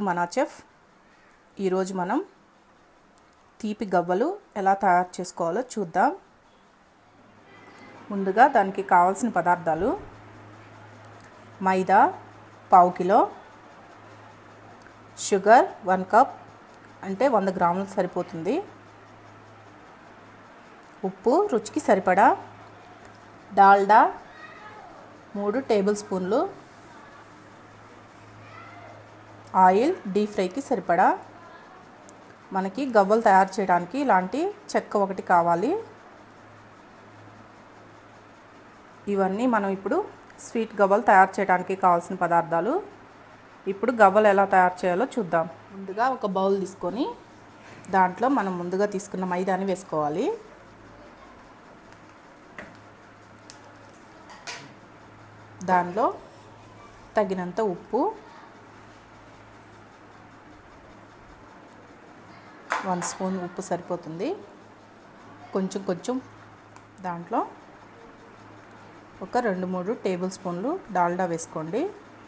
మనా చెఫ్ ఈరోజు మనం తీపి గవ్వలు ఎలా తయారు చేసుకోవాలో చూద్దాం ముందుగా దానికి కావాల్సిన పదార్థాలు మైదా పావు కిలో షుగర్ వన్ కప్ అంటే వంద గ్రాములు సరిపోతుంది ఉప్పు రుచికి సరిపడా డాల్డా మూడు టేబుల్ స్పూన్లు ఆయిల్ డీప్ ఫ్రైకి సరిపడా మనకి గవ్వలు తయారు చేయడానికి ఇలాంటి చెక్క ఒకటి కావాలి ఇవన్నీ మనం ఇప్పుడు స్వీట్ గవ్వలు తయారు చేయడానికి కావాల్సిన పదార్థాలు ఇప్పుడు గవ్వలు ఎలా తయారు చేయాలో చూద్దాం ముందుగా ఒక బౌల్ తీసుకొని దాంట్లో మనం ముందుగా తీసుకున్న మైదాని వేసుకోవాలి దానిలో తగినంత ఉప్పు వన్ స్పూన్ ఉప్పు సరిపోతుంది కొంచెం కొంచెం దాంట్లో ఒక రెండు మూడు టేబుల్ స్పూన్లు డాల్డా వేసుకోండి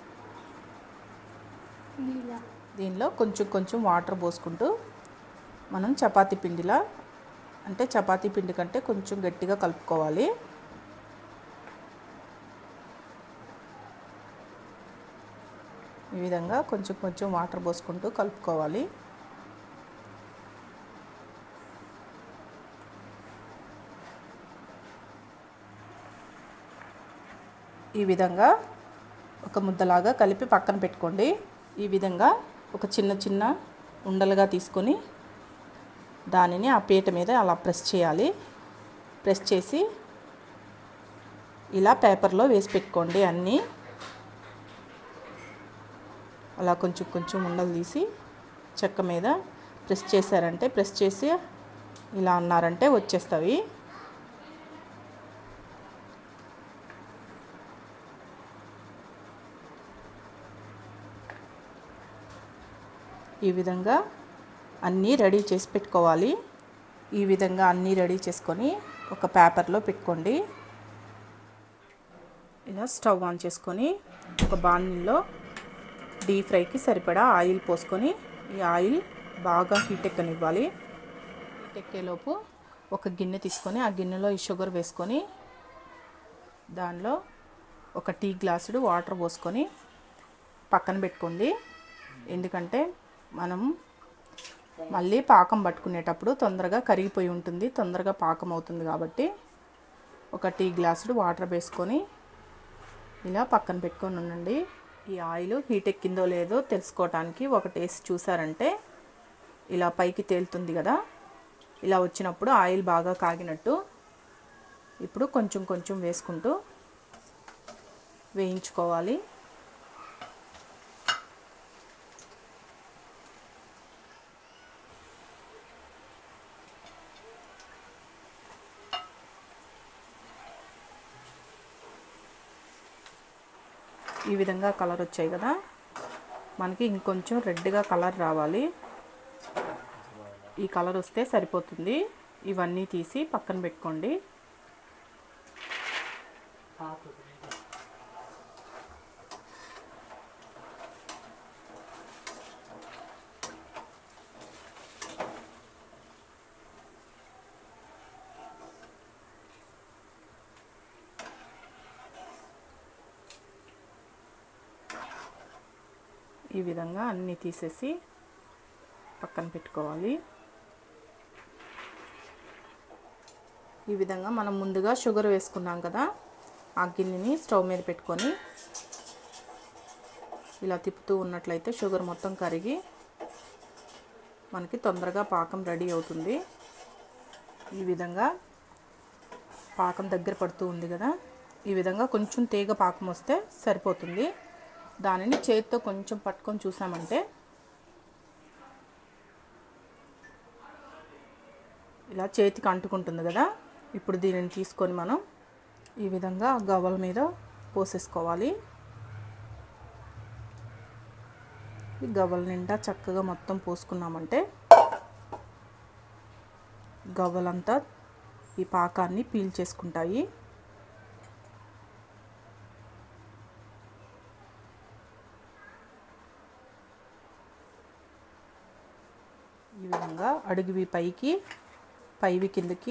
దీనిలో కొంచెం కొంచెం వాటర్ పోసుకుంటూ మనం చపాతీ పిండిలా అంటే చపాతీ పిండి కంటే కొంచెం గట్టిగా కలుపుకోవాలి ఈ విధంగా కొంచెం కొంచెం వాటర్ పోసుకుంటూ కలుపుకోవాలి ఈ విధంగా ఒక ముద్దలాగా కలిపి పక్కన పెట్టుకోండి ఈ విధంగా ఒక చిన్న చిన్న ఉండలుగా తీసుకొని దానిని ఆ పీట మీద అలా ప్రెస్ చేయాలి ప్రెస్ చేసి ఇలా పేపర్లో వేసి పెట్టుకోండి అన్నీ అలా కొంచెం కొంచెం ఉండలు తీసి చెక్క మీద ప్రెస్ చేశారంటే ప్రెస్ చేసి ఇలా అన్నారంటే వచ్చేస్తాయి ఈ విధంగా అన్నీ రెడీ చేసి పెట్టుకోవాలి ఈ విధంగా అన్నీ రెడీ చేసుకొని ఒక పేపర్లో పెట్టుకోండి ఇలా స్టవ్ ఆన్ చేసుకొని ఒక బాణీలో డీప్ ఫ్రైకి సరిపడా ఆయిల్ పోసుకొని ఈ ఆయిల్ బాగా హీట్ ఎక్కనివ్వాలి హీట్ ఎక్కేలోపు ఒక గిన్నె తీసుకొని ఆ గిన్నెలో ఈ షుగర్ వేసుకొని దానిలో ఒక టీ గ్లాసుడు వాటర్ పోసుకొని పక్కన పెట్టుకోండి ఎందుకంటే మనం మళ్ళీ పాకం పట్టుకునేటప్పుడు తొందరగా కరిగిపోయి ఉంటుంది తొందరగా పాకం అవుతుంది కాబట్టి ఒక టీ గ్లాసుడు వాటర్ వేసుకొని ఇలా పక్కన పెట్టుకొని ఉండండి ఈ ఆయిల్ హీట్ ఎక్కిందో లేదో తెలుసుకోవటానికి ఒక టేస్ట్ చూసారంటే ఇలా పైకి తేలుతుంది కదా ఇలా వచ్చినప్పుడు ఆయిల్ బాగా కాగినట్టు ఇప్పుడు కొంచెం కొంచెం వేసుకుంటూ వేయించుకోవాలి ఈ విధంగా కలర్ వచ్చాయి కదా మనకి ఇంకొంచెం రెడ్గా కలర్ రావాలి ఈ కలర్ వస్తే సరిపోతుంది ఇవన్నీ తీసి పక్కన పెట్టుకోండి ఈ విధంగా అన్నీ తీసేసి పక్కన పెట్టుకోవాలి ఈ విధంగా మనం ముందుగా షుగర్ వేసుకున్నాం కదా ఆ గిన్నెని స్టవ్ మీద పెట్టుకొని ఇలా తిప్పుతూ ఉన్నట్లయితే షుగర్ మొత్తం కరిగి మనకి తొందరగా పాకం రెడీ అవుతుంది ఈ విధంగా పాకం దగ్గర పడుతూ ఉంది కదా ఈ విధంగా కొంచెం తీగ పాకం వస్తే సరిపోతుంది దానిని చేతితో కొంచెం పట్టుకొని చూసామంటే ఇలా చేతికి అంటుకుంటుంది కదా ఇప్పుడు దీనిని తీసుకొని మనం ఈ విధంగా గవ్వల మీద పోసేసుకోవాలి ఈ గవ్వల నిండా చక్కగా మొత్తం పోసుకున్నామంటే గవ్వలంతా ఈ పాకాన్ని పీల్చేసుకుంటాయి ఈ విధంగా అడుగువి పైకి పైవి కిందకి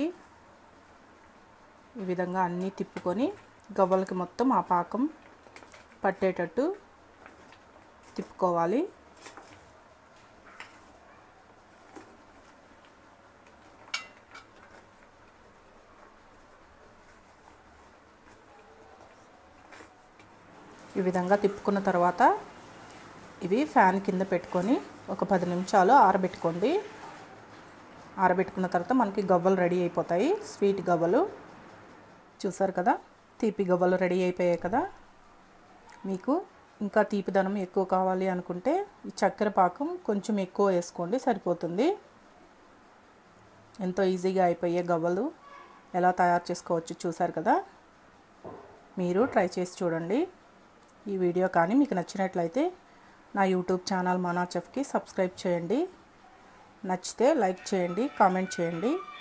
ఈ విధంగా అన్నీ తిప్పుకొని గవ్వలకి మొత్తం ఆ పాకం పట్టేటట్టు తిప్పుకోవాలి ఈ విధంగా తిప్పుకున్న తర్వాత ఇవి ఫ్యాన్ కింద పెట్టుకొని ఒక పది నిమిషాలు ఆరబెట్టుకోండి ఆరబెట్టుకున్న తర్వాత మనకి గవ్వలు రెడీ అయిపోతాయి స్వీట్ గవ్వలు చూసారు కదా తీపి గవ్వలు రెడీ అయిపోయాయి కదా మీకు ఇంకా తీపిదనం ఎక్కువ కావాలి అనుకుంటే ఈ చక్కెర పాకం కొంచెం ఎక్కువ వేసుకోండి సరిపోతుంది ఎంతో ఈజీగా అయిపోయే గవ్వలు ఎలా తయారు చేసుకోవచ్చు చూసారు కదా మీరు ట్రై చేసి చూడండి ఈ వీడియో కానీ మీకు నచ్చినట్లయితే నా యూట్యూబ్ ఛానల్ మనా చెఫ్కి సబ్స్క్రైబ్ చేయండి నచ్చితే లైక్ చేయండి కామెంట్ చేయండి